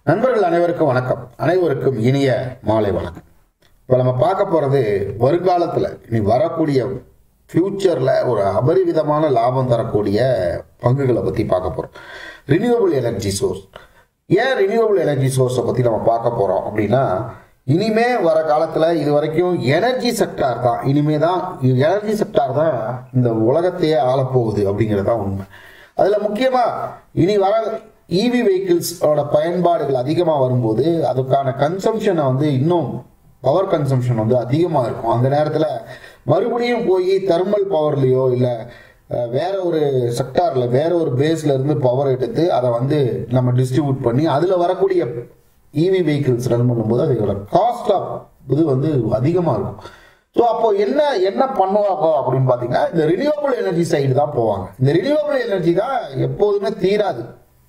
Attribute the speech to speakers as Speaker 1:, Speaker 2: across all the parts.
Speaker 1: நண்பர்கள் அனைவருக்கும் வணக்கம் அனைவருக்கும் இனிய மாலை வணக்கம் இப்போ நம்ம பார்க்க போகிறது வருங்காலத்தில் இனி வரக்கூடிய ஃப்யூச்சரில் ஒரு அபரிவிதமான லாபம் தரக்கூடிய பங்குகளை பற்றி பார்க்க போகிறோம் ரினியூவபிள் எனர்ஜி சோர்ஸ் ஏன் ரினியூவபிள் எனர்ஜி சோர்ஸை பற்றி நம்ம பார்க்க போகிறோம் அப்படின்னா இனிமே வர காலத்தில் இது வரைக்கும் எனர்ஜி செக்டார் தான் இனிமே தான் எனர்ஜி செக்டார் தான் இந்த உலகத்தையே ஆளப்போகுது அப்படிங்கிறது தான் உண்மை அதில் முக்கியமாக இனி வர இவி வெஹிக்கிள்ஸோட பயன்பாடுகள் அதிகமாக வரும்போது அதுக்கான கன்சம்ஷனை வந்து இன்னும் பவர் கன்சம்ஷன் வந்து அதிகமாக இருக்கும் அந்த நேரத்தில் மறுபடியும் போய் தெர்மல் பவர்லேயோ இல்லை வேற ஒரு செக்டாரில் வேற ஒரு பேஸ்ல இருந்து பவர் எடுத்து அதை வந்து நம்ம டிஸ்ட்ரிபியூட் பண்ணி அதில் வரக்கூடிய இவி வெஹிக்கிள்ஸ் ரன் பண்ணும்போது அதோட காஸ்ட் ஆஃப் இது வந்து அதிகமாக இருக்கும் ஸோ அப்போ என்ன என்ன பண்ணுவாங்க அப்படின்னு பார்த்தீங்கன்னா இந்த ரினியூவபிள் எனர்ஜி சைடு தான் போவாங்க இந்த ரினியூவபிள் எனர்ஜி தான் எப்போதுமே தீராது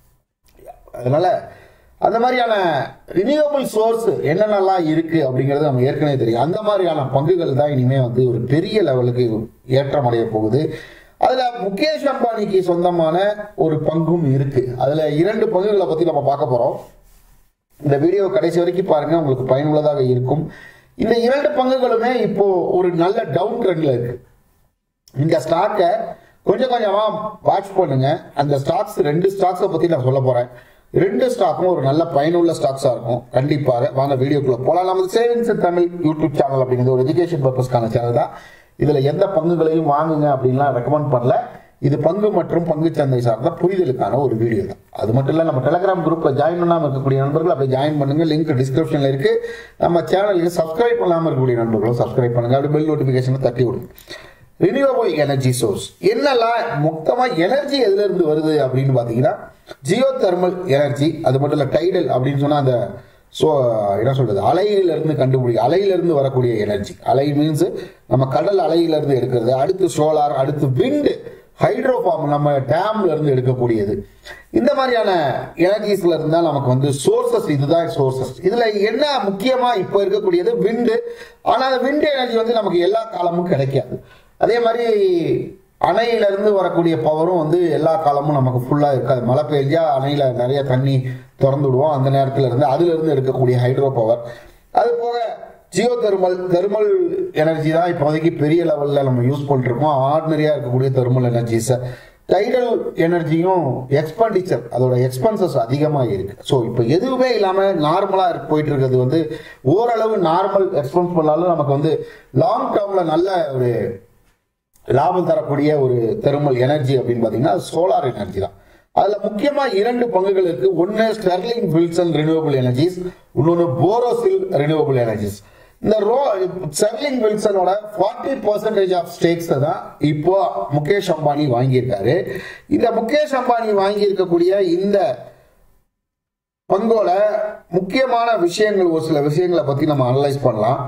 Speaker 1: அதனால அந்த மாதிரியான ரினியூவபிள் சோர்ஸ் என்னென்னலாம் இருக்கு அப்படிங்கிறது நம்ம ஏற்கனவே தெரியும் அந்த மாதிரியான பங்குகள் தான் இனிமே வந்து ஒரு பெரிய லெவலுக்கு ஏற்றம் அடைய போகுது அதுல முகேஷ் அம்பானிக்கு சொந்தமான ஒரு பங்கும் இருக்கு அதுல இரண்டு பங்குகளை பத்தி நம்ம பார்க்க போறோம் இந்த வீடியோ கடைசி வரைக்கும் பாருங்க உங்களுக்கு பயனுள்ளதாக இருக்கும் இந்த இரண்டு பங்குகளுமே இப்போ ஒரு நல்ல டவுன் ட்ரெண்ட்ல இருக்கு இந்த ஸ்டாக்கை கொஞ்சம் கொஞ்சமா வாட்ச் பண்ணுங்க அந்த ஸ்டாக்ஸ் ரெண்டு ஸ்டாக்ஸை பத்தி நான் சொல்ல போறேன் ரெண்டு ஸ்டாக்கும் ஒரு நல்ல பயனுள்ள ஸ்டாக்ஸா இருக்கும் கண்டிப்பாக வாங்க வீடியோக்குள்ள போலாம் நமது சேவிங்ஸ் தமிழ் யூடியூப் சேனல் அப்படிங்கிறது ஒரு எஜுகேஷன் பர்பஸ்க்கான சேனல் தான் இதுல எந்த பங்குகளையும் வாங்குங்க அப்படின்லாம் ரெக்கமெண்ட் பண்ணல இது பங்கு மற்றும் பங்கு சந்தை சார்ந்த புரிதலுக்கான ஒரு வீடியோ தான் அது மட்டும் இல்லை நம்ம டெலிகிராம் குரூப்ல ஜாயின் பண்ணாமல் இருக்கக்கூடிய நண்பர்கள் அப்படியே ஜாயின் பண்ணுங்க லிங்க் டிஸ்கிரிப்ஷன்ல இருக்கு நம்ம சேனலுக்கு சப்ஸ்கிரைப் பண்ணாமல் இருக்கக்கூடிய நண்பர்களும் சப்ஸ்கிரைப் பண்ணுங்க அப்படி பெல் நோட்டிஃபிகேஷனை தட்டி விடுங்க ரினியூவபிள் எனர்ஜி சோர்ஸ் என்னெல்லாம் மொத்தமாக எனர்ஜி எதுல இருந்து வருது அப்படின்னு பார்த்தீங்கன்னா ஜியோ தெர்மல் எனர்ஜி அது மட்டும் இல்லை டைடல் அப்படின்னு சொன்னால் அந்த ஸோ என்ன சொல்றது அலையில இருந்து கண்டுபிடி அலையில இருந்து வரக்கூடிய எனர்ஜி அலை மீன்ஸ் நம்ம கடல் அலையில இருந்து எடுக்கிறது அடுத்து சோலார் அடுத்து விண்டு ஹைட்ரோ ஃபார்ம் நம்ம டேம்ல இருந்து எடுக்கக்கூடியது இந்த மாதிரியான எனர்ஜிஸ்ல இருந்தா நமக்கு வந்து சோர்சஸ் இதுதான் சோர்சஸ் இதுல என்ன முக்கியமா இப்போ இருக்கக்கூடியது விண்டு ஆனா அந்த விண்டு எனர்ஜி வந்து நமக்கு எல்லா காலமும் கிடைக்காது அதே மாதிரி அணையில இருந்து வரக்கூடிய பவரும் வந்து எல்லா காலமும் நமக்கு ஃபுல்லா இருக்காது மழை பெஞ்சா அணையில நிறைய தண்ணி திறந்து விடுவோம் அந்த நேரத்துல இருந்து அதுல இருந்து எடுக்கக்கூடிய ஹைட்ரோ பவர் அது போக ஜியோ தெர்மல் தெர்மல் எனர்ஜி தான் இப்போதைக்கு பெரிய லெவலில் நம்ம யூஸ் பண்ணிருக்கோம் ஆர்டினரியாக இருக்கக்கூடிய தெர்மல் எனர்ஜிஸை டைடல் எனர்ஜியும் எக்ஸ்பெண்டிச்சர் அதோட எக்ஸ்பென்சஸ் அதிகமாக இருக்கு ஸோ இப்போ எதுவுமே இல்லாமல் நார்மலாக போயிட்டு இருக்கிறது வந்து ஓரளவு நார்மல் எக்ஸ்பென்ஸ் பண்ணாலும் நமக்கு வந்து லாங் டேர்மில் நல்ல ஒரு லாபம் தரக்கூடிய ஒரு தெர்மல் எனர்ஜி அப்படின்னு பார்த்தீங்கன்னா சோலார் எனர்ஜி தான் அதில் முக்கியமாக இரண்டு பங்குகள் இருக்கு ஒன்று ஸ்டெர்லிங் வில்சன் ரினியூவபிள் எனர்ஜிஸ் இன்னொன்று போரோசில் ரினியூவபிள் எனர்ஜிஸ் இந்த ரோ ஸ்டெர்லிங் வில்சனோட ஃபார்ட்டி பர்சன்டேஜ் ஆஃப் ஸ்டேக்ஸ் தான் இப்போ முகேஷ் அம்பானி வாங்கியிருக்காரு இந்த முகேஷ் அம்பானி வாங்கி இருக்கக்கூடிய இந்த பங்கோட முக்கியமான விஷயங்கள் ஒரு சில விஷயங்களை பத்தி நம்ம அனலைஸ் பண்ணலாம்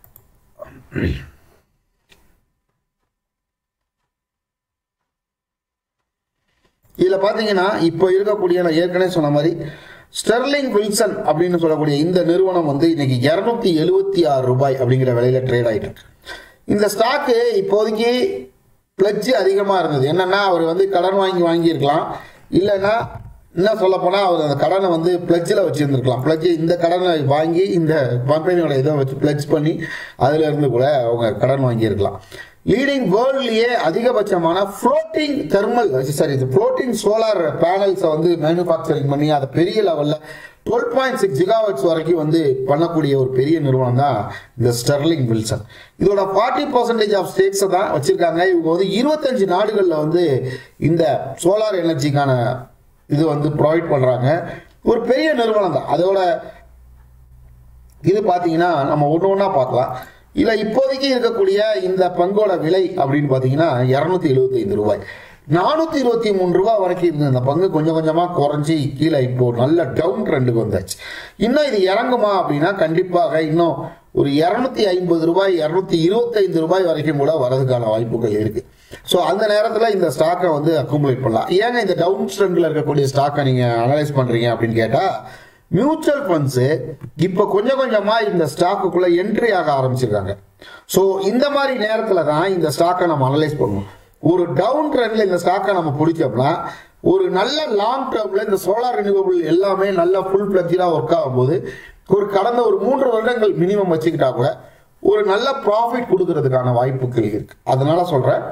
Speaker 1: இதுல பாத்தீங்கன்னா இப்போ இருக்கக்கூடிய நான் ஏற்கனவே சொன்ன மாதிரி ஸ்டெர்லிங் வில்சன் அப்படின்னு சொல்லக்கூடிய இந்த நிறுவனம் வந்து இன்னைக்கு இருநூத்தி எழுபத்தி ஆறு ரூபாய் அப்படிங்கிற விலையில ட்ரேட் ஆயிட்டு இருக்கு இந்த ஸ்டாக்கு இப்போதைக்கு பிளட்ஜ் அதிகமா இருந்தது என்னன்னா அவர் வந்து கடன் வாங்கி வாங்கியிருக்கலாம் இல்லைன்னா என்ன சொல்ல போனா அவர் அந்த கடனை வந்து பிளட்ஜில் வச்சிருந்துருக்கலாம் பிளட்ஜ் இந்த கடனை வாங்கி இந்த கம்பெனியோட இதை வச்சு பிளட்ஜ் பண்ணி அதுல இருந்து கூட அவங்க கடன் வாங்கியிருக்கலாம் லீடிங் வேர்ல்ட்லயே அதிகபட்சமான floating thermal sorry floating solar பேனல்ஸை வந்து மேனுஃபேக்சரிங் பண்ணி அதை பெரிய லெவலில் டுவெல் பாயிண்ட் சிக்ஸ் ஜிகாவட்ஸ் வரைக்கும் வந்து பண்ணக்கூடிய ஒரு பெரிய நிறுவனம் தான் இந்த ஸ்டெர்லிங் வில்சன் இதோட ஃபார்ட்டி பர்சன்டேஜ் ஆஃப் ஸ்டேக்ஸை தான் வச்சிருக்காங்க இவங்க வந்து இருபத்தஞ்சு நாடுகளில் வந்து இந்த சோலார் எனர்ஜிக்கான இது வந்து ப்ரொவைட் பண்ணுறாங்க ஒரு பெரிய நிறுவனம் தான் அதோட இது பார்த்தீங்கன்னா நம்ம ஒன்று ஒன்றா பார்க்கலாம் இல்லை இப்போதைக்கு இருக்கக்கூடிய இந்த பங்கோட விலை அப்படின்னு பார்த்தீங்கன்னா இரநூத்தி எழுபத்தைந்து ரூபாய் நானூற்றி இருபத்தி மூணு ரூபாய் வரைக்கும் இருந்த இந்த பங்கு கொஞ்சம் கொஞ்சமாக குறைஞ்சி கீழே இப்போ நல்ல டவுன் ட்ரெண்டுக்கு வந்தாச்சு இன்னும் இது இறங்குமா அப்படின்னா கண்டிப்பாக இன்னும் ஒரு இரநூத்தி ஐம்பது ரூபாய் இரநூத்தி இருபத்தைந்து ரூபாய் வரைக்கும் கூட வரதுக்கான வாய்ப்புகள் இருக்கு ஸோ அந்த நேரத்தில் இந்த ஸ்டாக்கை வந்து அக்குமுலேட் பண்ணலாம் ஏங்க இந்த டவுன் ட்ரெண்டில் இருக்கக்கூடிய ஸ்டாக்கை நீங்கள் அனலைஸ் பண்ணுறீங்க அப்படின்னு கேட்டால் மியூச்சுவல் ஃபண்ட்ஸு இப்போ கொஞ்சம் கொஞ்சமாக இந்த ஸ்டாக்குக்குள்ளே என்ட்ரி ஆக ஆரம்பிச்சிருக்காங்க ஸோ இந்த மாதிரி நேரத்தில் தான் இந்த ஸ்டாக்கை நம்ம அனலைஸ் பண்ணுவோம் ஒரு டவுன் ட்ரெண்ட்ல இந்த ஸ்டாக்கை நம்ம பிடிச்சோம்னா ஒரு நல்ல லாங் டேர்ம்ல இந்த சோலார் ரினியூவபிள் எல்லாமே நல்லா ஃபுல் ஃபிளஜாக ஒர்க் ஆகும்போது ஒரு கடந்த ஒரு மூன்று வருடங்கள் மினிமம் வச்சுக்கிட்டா கூட ஒரு நல்ல ப்ராஃபிட் கொடுக்கறதுக்கான வாய்ப்புகள் இருக்கு அதனால சொல்றேன்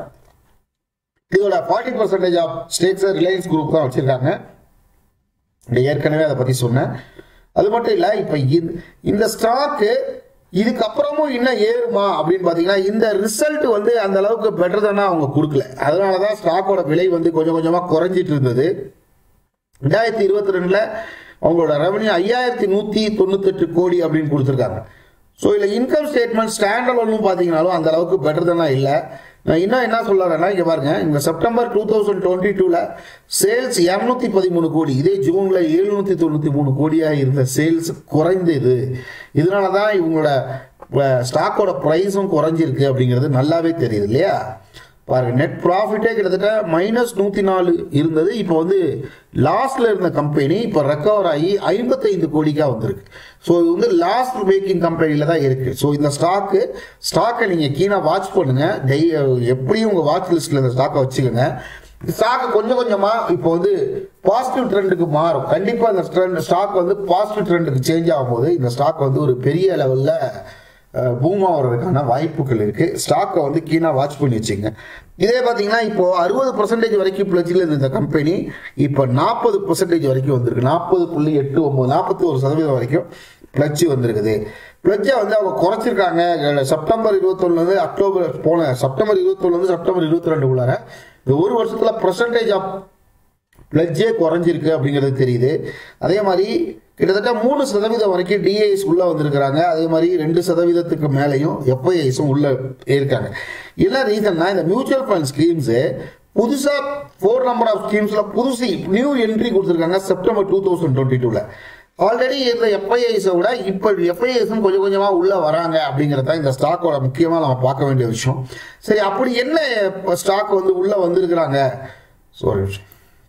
Speaker 1: இதோட forty percentage of stakes Reliance group தான் வச்சிருக்காங்க நான் ஏற்கனவே அதை பத்தி சொன்னேன் அது மட்டும் இல்ல இப்ப இந்த- இந்த ஸ்டாக்கு இதுக்கப்புறமும் இன்னும் ஏறுமா அப்படின்னு பாத்தீங்கன்னா இந்த ரிசல்ட் வந்து அந்த அளவுக்கு பெட்டர் தானே அவங்க கொடுக்கல அதனாலதான் ஸ்டாக்கோட விலை வந்து கொஞ்சம் கொஞ்சமா குறைஞ்சிட்டு இருந்தது ரெண்டாயிரத்தி இருபத்தி ரெண்டுல அவங்களோட ரெவன்யூ ஐயாயிரத்தி நூத்தி தொண்ணூத்தெட்டு கோடி அப்படின்னு கொடுத்துருக்காங்க ஸோ இதில் இன்கம் ஸ்டேட்மெண்ட் ஸ்டாண்டர்ட் ஒன்றும் பார்த்தீங்கனாலும் அந்த அளவுக்கு பெட்டர் தானே இல்லை நான் இன்னும் என்ன சொல்லுறேன்னா இங்கே பாருங்க இந்த செப்டம்பர் டூ தௌசண்ட் டுவெண்ட்டி டூவில் சேல்ஸ் இரநூத்தி பதிமூணு கோடி இதே ஜூனில் எழுநூற்றி தொண்ணூற்றி மூணு கோடியாக இருந்த சேல்ஸ் குறைந்தது இதனால தான் இவங்களோட ஸ்டாக்கோட ப்ரைஸும் குறைஞ்சிருக்கு அப்படிங்கிறது நல்லாவே தெரியுது இல்லையா பாருங்க நெட் ப்ராஃபிட்டே கிட்டத்தட்ட மைனஸ் நூற்றி நாலு இருந்தது இப்போ வந்து லாஸ்ட்ல இருந்த கம்பெனி இப்போ ரெக்கவர் ஆகி ஐம்பத்தைந்து கோடிக்கா வந்திருக்கு ஸோ இது வந்து லாஸ்ட் மேக்கிங் கம்பெனியில் தான் இருக்கு ஸோ இந்த ஸ்டாக்கு ஸ்டாக்கை நீங்கள் கீழாக வாட்ச் பண்ணுங்க டெய் எப்படியும் உங்கள் வாட்ச் லிஸ்ட்டில் இந்த ஸ்டாக்கை வச்சுக்கோங்க ஸ்டாக் கொஞ்சம் கொஞ்சமா இப்போ வந்து பாசிட்டிவ் ட்ரெண்டுக்கு மாறும் கண்டிப்பா இந்த ட்ரெண்ட் ஸ்டாக் வந்து பாசிட்டிவ் ட்ரெண்டுக்கு சேஞ்ச் ஆகும்போது இந்த ஸ்டாக் வந்து ஒரு பெரிய லெவல்ல பூம் ஆகிறதுக்கான வாய்ப்புகள் இருக்கு ஸ்டாக்கை வந்து கீழே வாட்ச் பண்ணி வச்சுங்க இதே பார்த்தீங்கன்னா இப்போ அறுபது பர்சன்டேஜ் வரைக்கும் பிளச்சில் இருந்த இந்த கம்பெனி இப்போ நாற்பது பர்சன்டேஜ் வரைக்கும் வந்திருக்கு நாற்பது புள்ளி எட்டு ஒன்பது நாற்பத்தி ஒரு சதவீதம் வரைக்கும் பிளச்சு வந்திருக்குது பிளச்சை வந்து அவங்க குறைச்சிருக்காங்க செப்டம்பர் இருபத்தொன்னுலேருந்து அக்டோபர் போன செப்டம்பர் இருபத்தொன்னுலேருந்து செப்டம்பர் இருபத்தி ரெண்டு உள்ளார இந்த ஒரு வருஷத்துல பர்சன்டேஜ் ஆஃப் பிளட்ஜே குறைஞ்சிருக்கு அப்படிங்கிறது தெரியுது அதே மாதிரி கிட்டத்தட்ட மூணு சதவீதம் வரைக்கும் டிஐஎஸ் உள்ள வந்திருக்கிறாங்க அதே மாதிரி ரெண்டு சதவீதத்துக்கு மேலேயும் எஃப்ஐஐஸும் உள்ள இருக்காங்க என்ன ரீசன்னா இந்த மியூச்சுவல் ஃபண்ட் ஸ்கீம்ஸ் புதுசா ஃபோர் நம்பர் ஆஃப் ஸ்கீம்ஸ்ல புதுசு நியூ என்ட்ரி கொடுத்துருக்காங்க செப்டம்பர் டூ தௌசண்ட் டுவெண்ட்டி டூல ஆல்ரெடி இருந்த எஃப்ஐஐஸை விட இப்போ எஃப்ஐஐஸும் கொஞ்சம் கொஞ்சமாக உள்ள வராங்க அப்படிங்கிறது தான் இந்த ஸ்டாக்கோட முக்கியமாக நம்ம பார்க்க வேண்டிய விஷயம் சரி அப்படி என்ன ஸ்டாக் வந்து உள்ள வந்திருக்கிறாங்க ஒரு நிமிஷம்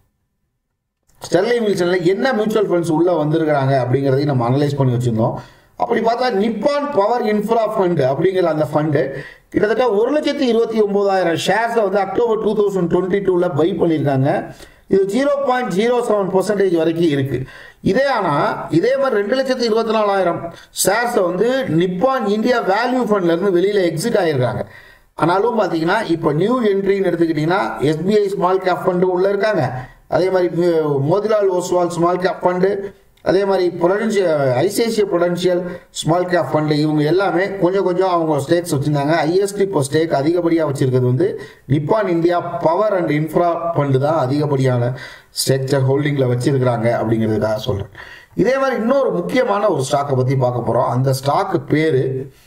Speaker 1: ஸ்டெர்லிங் வில்சன்ல என்ன மியூச்சுவல் ஃபண்ட்ஸ் உள்ள வந்திருக்கிறாங்க அப்படிங்கிறதையும் நம்ம அனலைஸ் பண்ணி வச்சிருந்தோம் அப்படி பார்த்தா நிப்பான் பவர் இன்ஃப்ரா ஃபண்ட் அப்படிங்கிற அந்த ஃபண்டு கிட்டத்தட்ட ஒரு லட்சத்தி இருபத்தி ஒன்பதாயிரம் ஷேர்ஸை வந்து அக்டோபர் டூ தௌசண்ட் டுவெண்ட்டி டூவில் பை பண்ணியிருக்காங்க இது zero point zero seven percentage வரைக்கும் இருக்கு இதே ஆனால் இதே மாதிரி ரெண்டு லட்சத்தி இருபத்தி நாலாயிரம் ஷேர்ஸை வந்து நிப்பான் இந்தியா வேல்யூ ஃபண்ட்ல இருந்து வெளியில எக்ஸிட் ஆயிருக்காங்க ஆனாலும் பார்த்தீங்கன்னா இப்போ நியூ என்ட்ரின்னு எடுத்துக்கிட்டிங்கன்னா எஸ்பிஐ ஸ்மால் கேப் ஃபண்டு உள்ள இருக்காங்க அதே மாதிரி மு- Motilal Oswal small cap fund அதே மாதிரி potential ICICI potential small cap fund இவங்க எல்லாமே கொஞ்சம் கொஞ்சம் அவங்க ஸ்டேக்ஸ் வச்சிருந்தாங்க ஐஎஸ்டி இப்போ ஸ்டேக் அதிகப்படியாக வச்சிருக்கிறது வந்து Nippon India power and infra fund தான் அதிகப்படியான ஸ்ட்ரக்சர் ஹோல்டிங்கில் வச்சிருக்கிறாங்க அப்படிங்கிறதுக்காக சொல்கிறேன் இதே மாதிரி இன்னொரு முக்கியமான ஒரு ஸ்டாக்கை பற்றி பார்க்க போகிறோம் அந்த ஸ்டாக்கு பேர்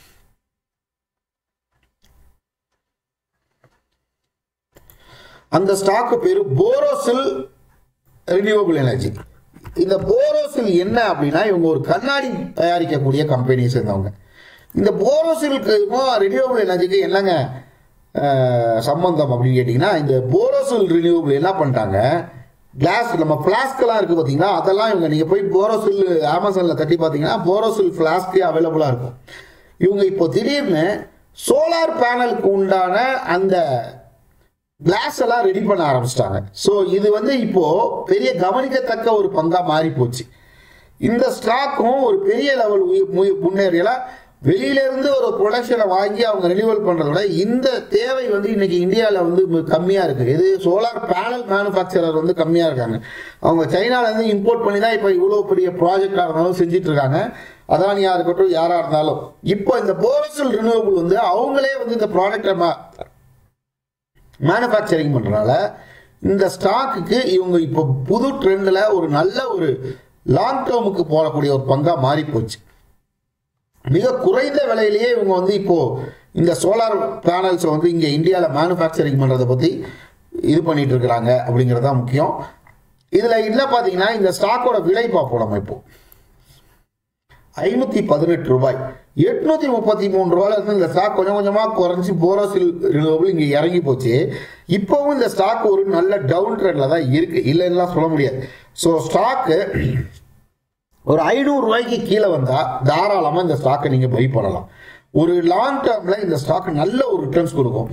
Speaker 1: அந்த ஸ்டாக்கு பேரு போரோசில் ரினியூவபிள் எனர்ஜி இந்த போரோசில் என்ன அப்படின்னா இவங்க ஒரு கண்ணாடி தயாரிக்கக்கூடிய கம்பெனியை சேர்ந்தவங்க இந்த போரோசிலுக்கும் ரினியூவபிள் எனர்ஜிக்கு என்னங்க அஹ், சம்பந்தம் அப்படின்னு கேட்டிங்கன்னா இந்த போரோசில் ரினியூவபிள் என்ன பண்ணிட்டாங்க கிளாஸ் நம்ம ஃப்ளாஸ்க்கெல்லாம் இருக்குது பார்த்தீங்களா அதெல்லாம் இவங்க நீங்கள் போய் போரோசில் அமேசானில் தட்டி பார்த்தீங்கன்னா போரோசில் ஃப்ளாஸ்க்கே அவைலபிளாக இருக்கும் இவங்க இப்போ திடீர்னு சோலார் பேனலுக்கு உண்டான அந்த கிளாஸ் எல்லாம் ரெடி பண்ண ஆரம்பிச்சிட்டாங்க ஸோ இது வந்து இப்போ பெரிய கவனிக்கத்தக்க ஒரு பங்கா மாறி போச்சு இந்த ஸ்டாக்கும் ஒரு பெரிய லெவல் முன்னேறியலாம் வெளியில இருந்து ஒரு ப்ரொடக்ஷனை வாங்கி அவங்க ரினியூவல் பண்றத விட இந்த தேவை வந்து இன்னைக்கு இந்தியாவில் வந்து மி- கம்மியா இருக்கு இது சோலார் பேனல் மேனுஃபேக்சரர் வந்து கம்மியா இருக்காங்க அவங்க சைனால இருந்து இம்போர்ட் பண்ணி தான் இப்போ இவ்வளவு பெரிய ப்ராஜெக்டா இருந்தாலும் செஞ்சுட்டு இருக்காங்க அதானியா இருக்கட்டும் யாரா இருந்தாலும் இப்போ இந்த போரசல் ரினியூவபிள் வந்து அவங்களே வந்து இந்த ப்ராடக்டை மேனுஃபேக்சரிங் பண்றதுனால இந்த ஸ்டாக்குக்கு இவங்க இப்போ புது ட்ரெண்ட்ல ஒரு நல்ல ஒரு லாங் டேர்முக்கு போகக்கூடிய ஒரு பங்கா மாறி போச்சு மிக குறைந்த விலையிலேயே இவங்க வந்து இப்போ இந்த சோலார் பேனல்ஸை வந்து இங்கே இந்தியாவில் மேனுஃபேக்சரிங் பண்ணுறதை பற்றி இது பண்ணிட்டு இருக்கிறாங்க அப்படிங்கிறது தான் முக்கியம் இதில் இல்லை பார்த்தீங்கன்னா இந்த ஸ்டாக்கோட விலை பார்ப்போம் நம்ம இப்போ ஐநூற்றி பதினெட்டு ரூபாய் எட்நூத்தி முப்பத்தி மூணு ரூபாயில இருந்து இந்த ஸ்டாக் கொஞ்சம் கொஞ்சமாக குறைஞ்சி போரோசில் ரினோவபிள் இங்கே இறங்கி போச்சு இப்போவும் இந்த ஸ்டாக் ஒரு நல்ல டவுன் ட்ரெண்டில் தான் இருக்கு இல்லைன்னா சொல்ல முடியாது ஸோ ஸ்டாக்கு ஒரு ஐநூறு ரூபாய்க்கு கீழே வந்தா தாராளமா இந்த ஸ்டாக்கை நீங்க பை பண்ணலாம் ஒரு லாங் டேர்ம்ல இந்த ஸ்டாக் நல்ல ஒரு ரிட்டர்ன்ஸ் கொடுக்கும்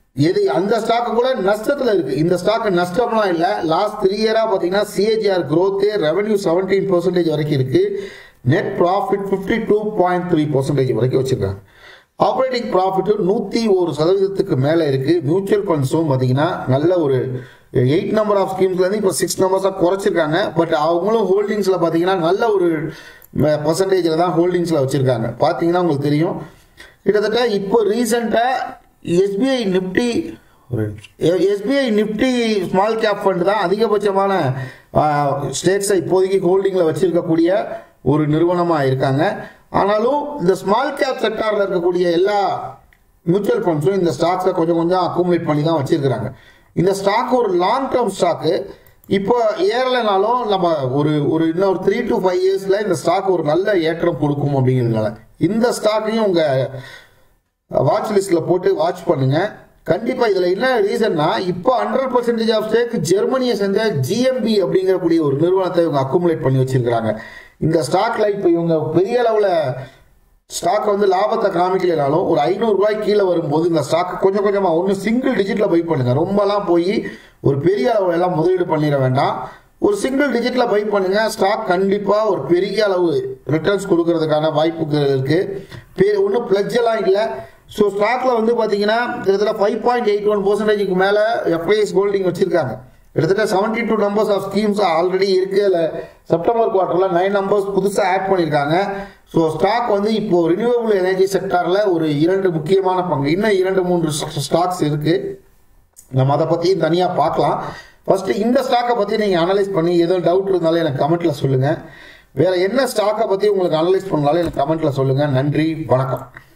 Speaker 1: எது அந்த ஸ்டாக் கூட நஷ்டத்துல இருக்கு இந்த ஸ்டாக் நஷ்டம்லாம் இல்ல லாஸ்ட் த்ரீ இயரா பாத்தீங்கன்னா CAGR growth revenue seventeen percentage வரைக்கும் இருக்கு net profit fifty two point three percentage வரைக்கும் வச்சிருக்காங்க ஆப்ரேட்டிங் ப்ராஃபிட் நூற்றி ஒரு சதவீதத்துக்கு மேலே இருக்கு மியூச்சுவல் ஃபண்ட்ஸும் பார்த்தீங்கன்னா நல்ல ஒரு எயிட் நம்பர் ஆஃப் ஸ்கீம்ஸ்லேருந்து இப்போ சிக்ஸ் நம்பர்ஸாக குறைச்சிருக்காங்க பட் அவங்களும் ஹோல்டிங்ஸில் பார்த்தீங்கன்னா நல்ல ஒரு பர்சன்டேஜில் தான் ஹோல்டிங்ஸில் வச்சுருக்காங்க பார்த்தீங்கன்னா உங்களுக்கு தெரியும் கிட்டத்தட்ட இப்போ ரீசெண்டாக SBI Nifty SBI Nifty small cap fund தான் அதிகபட்சமான ஸ்டேட்ஸை இப்போதைக்கு ஹோல்டிங்கில் வச்சிருக்கக்கூடிய ஒரு நிறுவனமாக இருக்காங்க ஆனாலும் இந்த ஸ்மால் கேப் செக்டாரில் இருக்கக்கூடிய எல்லா மியூச்சுவல் ஃபண்ட்ஸும் இந்த ஸ்டாக்ஸை கொஞ்சம் கொஞ்சம் அக்குமுலேட் பண்ணி தான் வச்சிருக்கிறாங்க இந்த ஸ்டாக் ஒரு லாங் டேர்ம் ஸ்டாக்கு இப்போ ஏறலைனாலும் நம்ம ஒரு ஒரு இன்னும் ஒரு த்ரீ டு ஃபைவ் இயர்ஸில் இந்த ஸ்டாக் ஒரு நல்ல ஏற்றம் கொடுக்கும் அப்படிங்கிறதுனால இந்த ஸ்டாக்கையும் உங்கள் வாட்ச் லிஸ்ட்ல போட்டு வாட்ச் பண்ணுங்க கண்டிப்பா இதுல என்ன ரீசன்னா இப்போ ஹண்ட்ரட் பர்சன்டேஜ் ஆஃப் ஸ்டேக் ஜெர்மனியை சேர்ந்த ஜிஎம்பி அப்படிங்கக்கூடிய ஒரு நிறுவனத்தை இவங்க அக்குமுலேட் பண்ணி வச்சிருக்காங்க இந்த ஸ்டாக்ல இப்போ இவங்க பெரிய அளவுல ஸ்டாக் வந்து லாபத்தை காமிக்கலைனாலும் ஒரு ஐநூறு ரூபாய் கீழே வரும்போது இந்த ஸ்டாக் கொஞ்சம் கொஞ்சமா ஒன்று சிங்கிள் டிஜிட்ல பை பண்ணுங்க ரொம்பலாம் போய் ஒரு பெரிய அளவுல எல்லாம் முதலீடு பண்ணிட வேண்டாம் ஒரு சிங்கிள் டிஜிட்ல பை பண்ணுங்க ஸ்டாக் கண்டிப்பா ஒரு பெரிய அளவு ரிட்டர்ன்ஸ் கொடுக்கறதுக்கான வாய்ப்புகள் இருக்கு ஒன்றும் பிளட்ஜ் எல்லாம் இல்லை ஸோ ஸ்டாக்ல வந்து பாத்தீங்கன்னா கிட்டத்தட்ட ஃபைவ் பாயிண்ட் எயிட் ஒன் பர்சன்டேஜுக்கு மேல எஃப்ஐஎஸ் ஹோல்டிங் வச்சிருக்காங்க கிட்டத்தட்ட seventy two numbers of schemes already இருக்கு அதில் செப்டம்பர் குவார்டர்ல நைன் நம்பர்ஸ் புதுசாக ஆட் பண்ணியிருக்காங்க ஸோ ஸ்டாக் வந்து இப்போ ரினியூவபிள் எனர்ஜி செக்டார்ல ஒரு இரண்டு முக்கியமான பங்கு இன்னும் இரண்டு மூன்று ஸ்டாக்ஸ் இருக்கு நம்ம அதை பற்றியும் தனியாக பார்க்கலாம் ஃபர்ஸ்ட் இந்த ஸ்டாக்கை பற்றி நீங்கள் அனலைஸ் பண்ணி ஏதோ டவுட் இருந்தாலும் எனக்கு கமெண்ட்ல சொல்லுங்க வேற என்ன ஸ்டாக்கை பற்றி உங்களுக்கு அனலைஸ் பண்ணாலும் எனக்கு கமெண்ட்ல சொல்லுங்க நன்றி வணக்கம்